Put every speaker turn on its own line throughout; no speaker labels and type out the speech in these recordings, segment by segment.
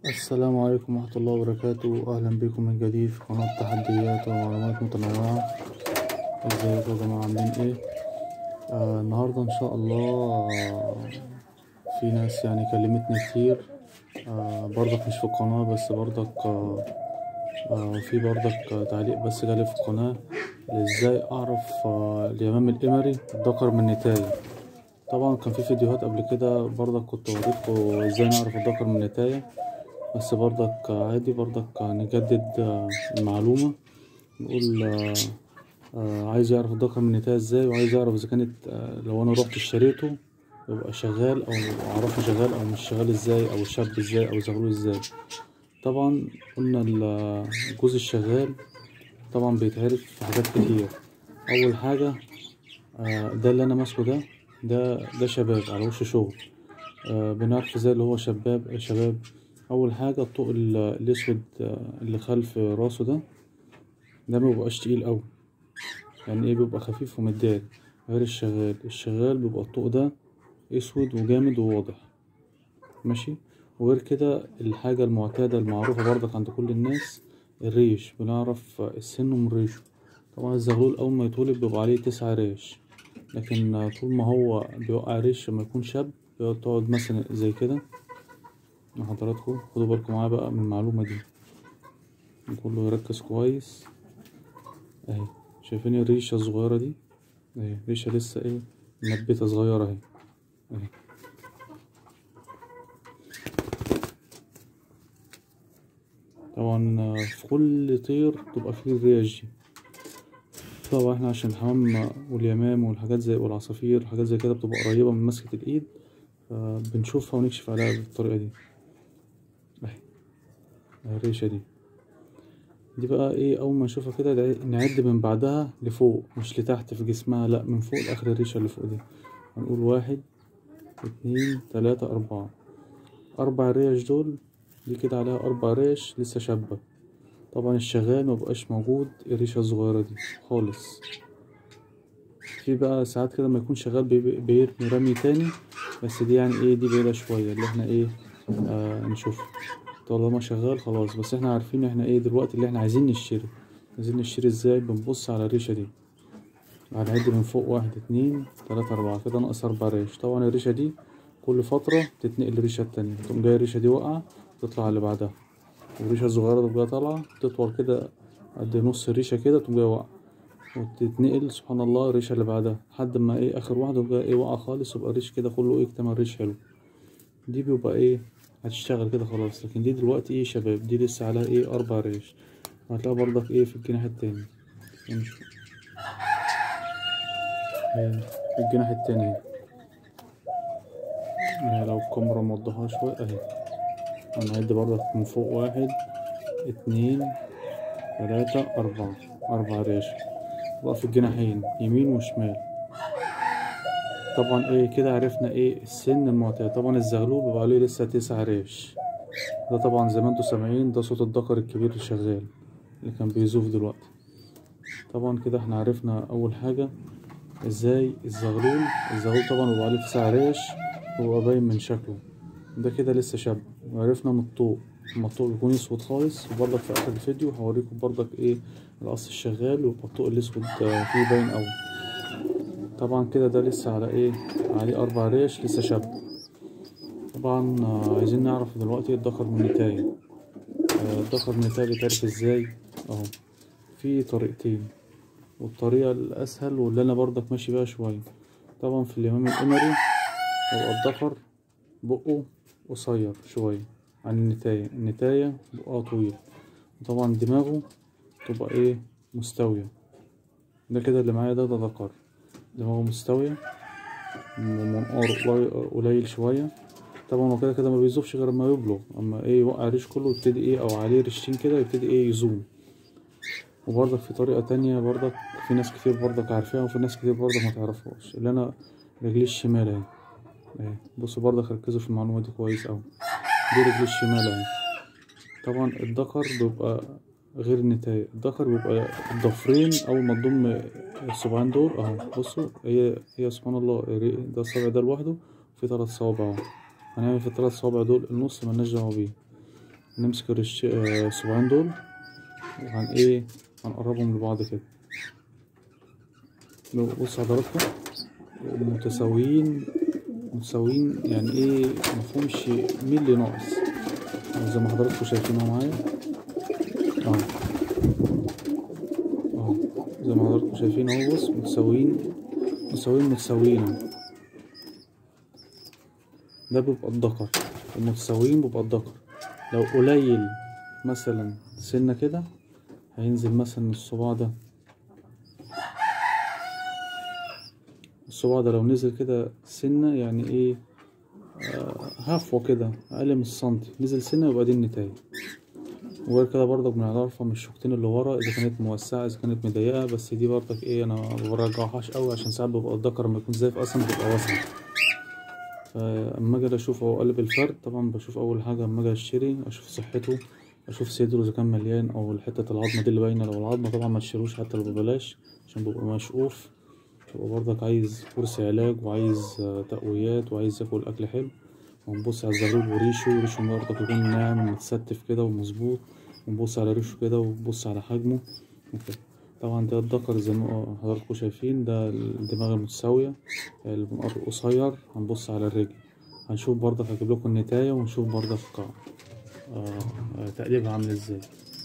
السلام عليكم ورحمة الله وبركاته أهلا بكم من جديد في قناة تحديات ومعلومات متنوعة ازيكم يا جماعة عاملين ايه آه النهاردة ان شاء الله آه في ناس يعني كلمتني كتير آه برضك مش في القناة بس برضك آه آه في برضك آه تعليق بس جالي في القناة ازاي اعرف آه اليمام الامري الذكر من النتاية طبعا كان في فيديوهات قبل كده برضك كنت وريتكم ازاي نعرف الذكر من النتاية بس برضك عادي برضك نجدد آه، المعلومة نقول آه، آه، عايز يعرف الذكر من النتاية ازاي وعايز يعرف اذا كانت آه، لو انا رحت اشتريته يبقى شغال او اعرفه شغال او مش شغال ازاي او شاب ازاي او زغلول ازاي طبعا قلنا ال- الجوز الشغال طبعا بيتعرف في حاجات كتير اول حاجة آه، ده اللي انا ماسكه ده ده ده شباب على وش شغل آه، بنعرف ازاي اللي هو شباب شباب اول حاجة الطوق ال- الاسود آه، اللي خلف راسه ده ده مبيبقاش تقيل اوي يعني ايه بيبقى خفيف ومداري غير الشغال الشغال بيبقى الطوق ده اسود وجامد وواضح ماشي وغير كده الحاجة المعتادة المعروفة برضك عند كل الناس الريش بنعرف السن من ريشه طبعا الزغلول أول ما يتولد بيبقى عليه تسعة ريش لكن طول ما هو بيوقع ريش لما يكون شاب بيقعد تقعد مثلا زي كده مع حضراتكم خدوا بالكم معايا بقى من المعلومة دي كله يركز كويس اهي شايفين الريشة الصغيرة دي اهي ريشة لسه ايه منبتة صغيرة اهي اهي طبعا آه، في كل طير تبقى فيه الريش دي طبعا احنا عشان الحمام واليمام والحاجات زي والعصافير وحاجات زي كده بتبقى قريبة من مسكة الإيد فبنشوفها ونكشف عليها بالطريقة دي اهي اهي الريشة دي دي بقى ايه أول ما نشوفها كده ده نعد من بعدها لفوق مش لتحت في جسمها لأ من فوق لآخر الريشة اللي فوق دي هنقول واحد اتنين تلاتة أربعة أربع ريش دول دي كده عليها أربع ريش لسه شابة طبعا الشغال مبقاش موجود الريشة الصغيرة دي خالص في بقى ساعات كده ما يكون شغال بي- بيرمي رمي تاني بس دي يعني ايه دي بعيدة شوية اللي احنا ايه آه نشوفها طالما شغال خلاص بس احنا عارفين احنا ايه دلوقتي اللي احنا عايزين نشتري عايزين نشتري ازاي بنبص على الريشة دي هنعد من فوق واحد اتنين تلاتة أربعة كده ناقص أربع ريش طبعا الريشة دي كل فترة تتنقل الريشة التانية تقوم جاية الريشة دي واقعة تطلع اللي بعدها والريشة الصغيرة تقوم جاية طالعة تطول كده قد نص الريشة كده تقوم جاية واقعة وتتنقل سبحان الله الريشة اللي بعدها لحد ما ايه آخر واحدة تقوم جاية ايه واقعة خالص يبقى الريش كده كله ايه اكتمل ريش حلو دي بيبقى ايه هتشتغل كده خلاص لكن دي دلوقتي ايه شباب دي لسه عليها ايه أربع ريش هتلاقي برضك ايه في الجناح التاني نشوف اهي في الجناح التاني اهي. اهي لو الكاميرا موضحها شوية اهي هنعد برضك من فوق واحد اتنين تلاتة أربعة أربع ريش بقى في الجناحين يمين وشمال طبعا ايه كده عرفنا ايه السن المعتاد طبعا الزغلول بيبقى عليه لسه تسع ريش ده طبعا زي ما انتوا سامعين ده صوت الذكر الكبير اللي شغال اللي كان بيزوف دلوقتي طبعا كده احنا عرفنا اول حاجة ازاي الزغلول الزغلول طبعا بيبقى عليه تسع ريش وبيبقى باين من شكله ده كده لسه شاب وعرفنا من الطوق لما الطوق يكون اسود خالص وبرضك في اخر الفيديو هوريكم برضك ايه القص الشغال ويبقى الطوق الاسود آه، فيه باين اوي طبعا كده ده لسه على ايه عليه اربع ريش لسه شاب طبعا آه، عايزين نعرف دلوقتي الذكر من النتاية آه، الذكر من النتاية بيتعرف ازاي اهو في طريقتين والطريقة الأسهل واللي أنا برضك ماشي بيها شوية طبعا في الإمام الإمري هو الذكر بقه قصير شوية عن النتاية النتاية بقها طويل وطبعا دماغه تبقى ايه مستوية ده كده اللي معايا ده ده ذكر دماغه مستوية ومنقار قلي- قليل شوية طبعا هو كده كده ما بيزوفش غير ما يبلغ اما ايه يوقع ريش كله يبتدي ايه او عليه ريشتين كده يبتدي ايه يزوم وبرضك في طريقة تانية برضك في ناس كتير برضك عارفاها وفي ناس كتير برضك ما تعرفهاش اللي انا رجلي الشمال اهي اهي بصوا برضك ركزوا في المعلومة دي كويس اوي دي رجلي الشمال اهي طبعا الذكر بيبقى غير النتاية الذكر بيبقى الضفرين أول ما تضم الصباعين دول أهو بصوا هي هي سبحان الله ده الصابع ده لوحده في تلات صوابع أهو هنعمل في التلات صوابع دول النص ملناش دعوة بيه نمسك الرش آه، الصباعين دول وهن ايه هنقربهم لبعض كده لو بص حضراتكم متساويين متساويين يعني ايه مفهومش ملي ناقص زي ما حضراتكم شايفين اهو معايا اهو اهو زي ما حضراتكم شايفين اهو بص متساويين متساويين متساويين اهو ده بيبقى الذكر المتساويين بيبقى الذكر لو قليل مثلا سنة كده هينزل مثلا الصباع ده الصباع ده لو نزل كده سنة يعني ايه آه هفوة كده أقل من السنتي نزل سنة يبقى دي النتاية وغير كده برضك بنعرفها من الشوكتين اللي ورا إذا كانت موسعة إذا كانت مضيقة بس دي برضك ايه أنا مبرجعهاش أوي عشان ساعات بيبقى الدكر لما يكون زايف أصلا بيبقى واسع فأما أجي أشوف هو قلب الفرد طبعا بشوف أول حاجة أما أجي أشتري أشوف صحته أشوف صدره إذا كان مليان أو حتة العظمة دي اللي باينة لو العظمة طبعا ما تشتروش حتى لو ببلاش عشان بيبقى مشقوف يبقى برضك عايز كورس علاج وعايز آه، تقويات وعايز ياكل أكل حلو ونبص على الزغلول وريشه ريشه برضك يكون ناعم متستف كده ومظبوط ونبص على ريشه كده ونبص على حجمه وكده طبعا ده الذكر زي ما حضراتكم شايفين ده الدماغ المتساوية المنقار القصير هنبص على الرجل هنشوف برضك هجيب لكم النتاية ونشوف برضك آه آه، تقليبها عامل ازاي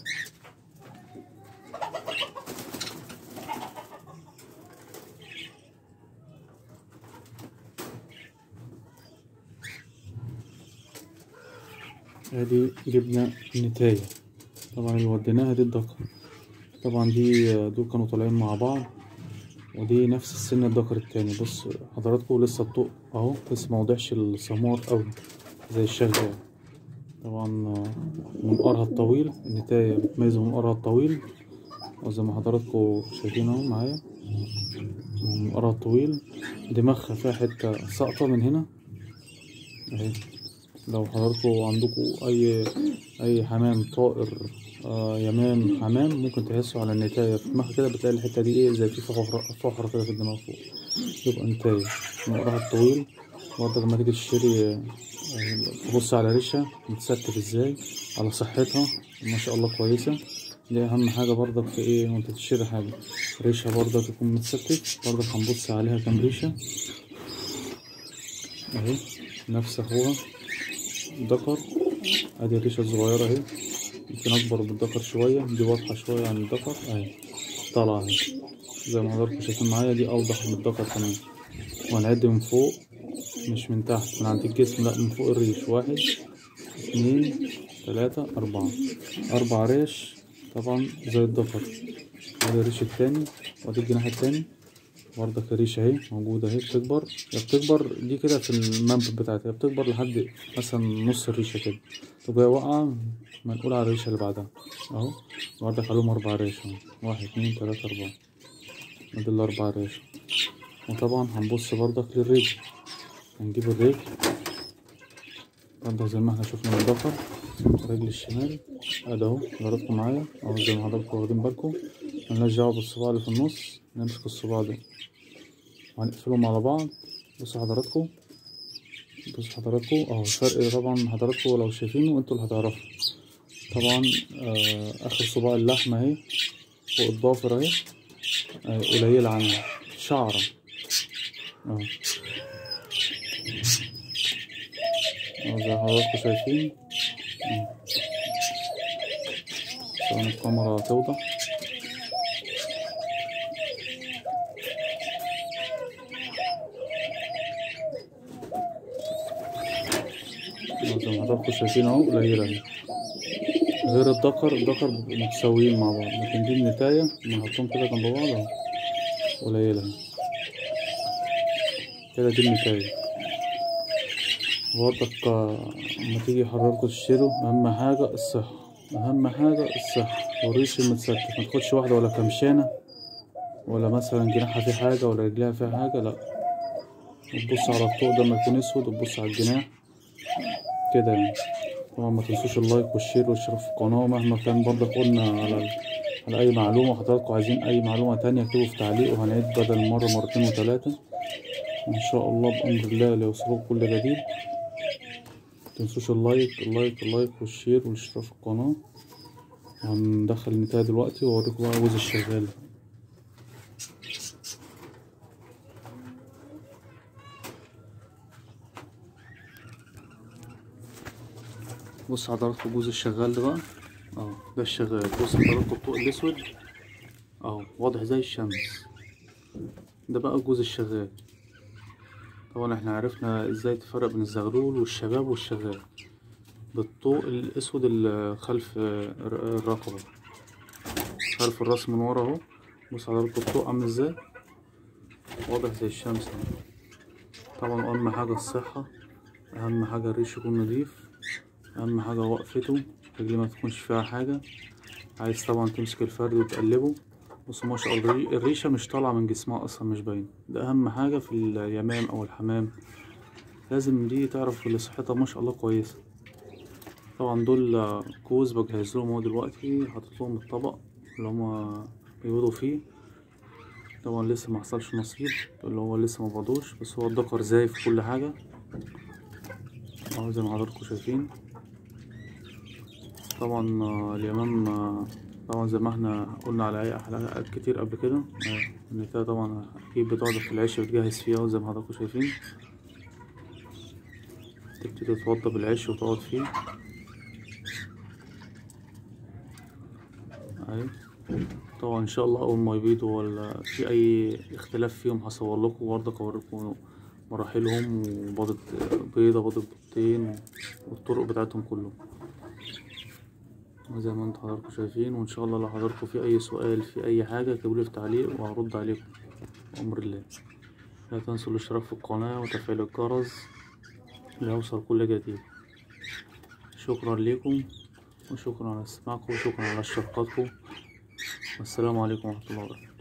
ادي جبنا النتاية طبعا اللي وديناها دي الذكر طبعا دي دول كانوا طالعين مع بعض ودي نفس السن الذكر التاني بص حضراتكم لسه الطوق اهو لسه موضعش السمار قوي زي الشغال طبعا آه، منقارها الطويل النتاية بتميز من منقارها الطويل وزي ما حضراتكم شايفين اهو معايا منقارها الطويل دماغها فيها حتة ساقطة من هنا اهي لو حضراتكم عندكم اي اي حمام طائر آه يمام حمام ممكن تحسوا على النتاية في دماغها كده بتلاقي الحتة دي ايه زي في فحرة فحرة كده في الدماغ فوق يبقى نتاية منقارها الطويل برضه لما تيجي تشتري آه، تبص على ريشة متستف ازاي على صحتها ما شاء الله كويسة دي أهم حاجة برضك في ايه وانت تشتري حاجة ريشة برضك تكون متستف برضك هنبص عليها كام ريشة اهي نفس اخوها ذكر ادي الريشة الصغيرة اهي يمكن اكبر من الذكر شوية دي واضحة شوية عن الذكر اهي طالعة اهي زي ما حضراتكم شايفين معايا دي اوضح من الذكر كمان وهنعد من فوق مش من تحت من عند الجسم لا من فوق الريش واحد اتنين تلاتة أربعة أربع ريش طبعا زي الضفر وادي الريش التاني وادي الجناح التاني برضك الريشة اهي موجودة اهي بتكبر هي بتكبر دي كده في المنبت بتاعتها هي بتكبر لحد مثلا نص الريشة كده تبقى واقعة منقول على الريشة اللي بعدها اهو برضك عليهم أربع ريش اهو واحد اتنين تلاتة أربعة ادي الأربع ريش وطبعا هنبص برضك للرجل هنجيب الرجل برضه زي ما احنا شفنا من الضفر الرجل الشمال ادي اهو حضراتكم معايا اهو زي ما حضراتكم واخدين بالكم ملناش دعوة بالصباع اللي في النص نمسك الصباع ده وهنقفلهم على بعض بصوا حضراتكم بصوا حضراتكم اهو الفرق طبعا حضراتكم لو شايفينه انتوا اللي هتعرفوا طبعا آه اخر صباع اللحمة اهي فوق الضافر اهي آه، قليلة عنها شعرة اهو أهو زي حضراتكم شايفين أهو. ثواني الكاميرا توضح أهو زي ما حضراتكم شايفين اهو قليلة اهي غير الذكر الذكر بيبقوا متساويين مع بعض لكن دي النتاية بنحطهم كده جنب بعض اهو قليلة اهي كده دي النتاية برضك آه، لما تيجي حضراتكم تشتروا أهم حاجة الصحة أهم حاجة الصحة والريش المتستف ما تاخدش واحدة ولا كمشانة ولا مثلا جناحها فيه حاجة ولا رجلها فيها حاجة لأ وتبص على الطوق ده لما يكون أسود وتبص على الجناح كده يعني طبعا ما تنسوش اللايك والشير والاشتراك في القناة مهما كان برضك قلنا على ال- على أي معلومة حضراتكم عايزين أي معلومة تانية اكتبوا في تعليق وهنعيد بدل مرة مرتين وتلاتة إن شاء الله بأمر الله ليوصلوك كل جديد متنسوش اللايك اللايك اللايك والشير والاشتراك في القناة هندخل النتاية دلوقتي واوريكم بقى جوز الشغال بص حضراتكم جوز الشغال ده بقى اهو ده الشغال بص حضراتكم الطوق الاسود اهو واضح زي الشمس ده بقى جوز الشغال طبعا احنا عرفنا ازاي تفرق بين الزغلول والشباب والشغال بالطوق الاسود اللي خلف الرقبة خلف الراس من ورا اهو بص حضراتكم الطوق عامل ازاي واضح زي الشمس اهو طبعا اهم حاجة الصحة اهم حاجة الريش يكون نضيف اهم حاجة وقفته رجليه ما تكونش فيها حاجة عايز طبعا تمسك الفرد وتقلبه بص ما شاء الله الري- الريشة مش طالعة من جسمها اصلا مش باينة ده اهم حاجة في اليمام او الحمام لازم دي تعرف اللي صحتها ما شاء الله كويسة طبعا دول كوز بجهز لهم اهو دلوقتي حاطط لهم الطبق اللي هما بيبيضوا فيه طبعا لسه ما حصلش نصيب اللي هو لسه ما بيضوش بس هو الدكر زايف في كل حاجة اهو زي ما حضراتكم شايفين طبعا آه، اليمام آه، طبعا زي ما احنا قلنا على اي حلقات كتير قبل كده آه، النتاية طبعا اكيد بتقعد في العيش بتجهز فيها زي ما حضراتكم شايفين تبتدي تتوضى بالعيش وتقعد فيه اهي طبعا ان شاء الله اول ما يبيضوا ولا في اي اختلاف فيهم هصور لكم برضه اوريكم مراحلهم وبيضة بيضة بيضة بيضتين والطرق بتاعتهم كلهم زي ما انتوا حضراتكم شايفين وان شاء الله لو حضراتكم في اي سؤال في اي حاجة اكتبولي في تعليق وهرد عليكم بأمر الله لا تنسوا الاشتراك في القناة وتفعيل الجرس ليوصل كل جديد شكرا لكم وشكرا على استماعكم وشكرا على اشتراكاتكم والسلام عليكم ورحمة الله وبركاته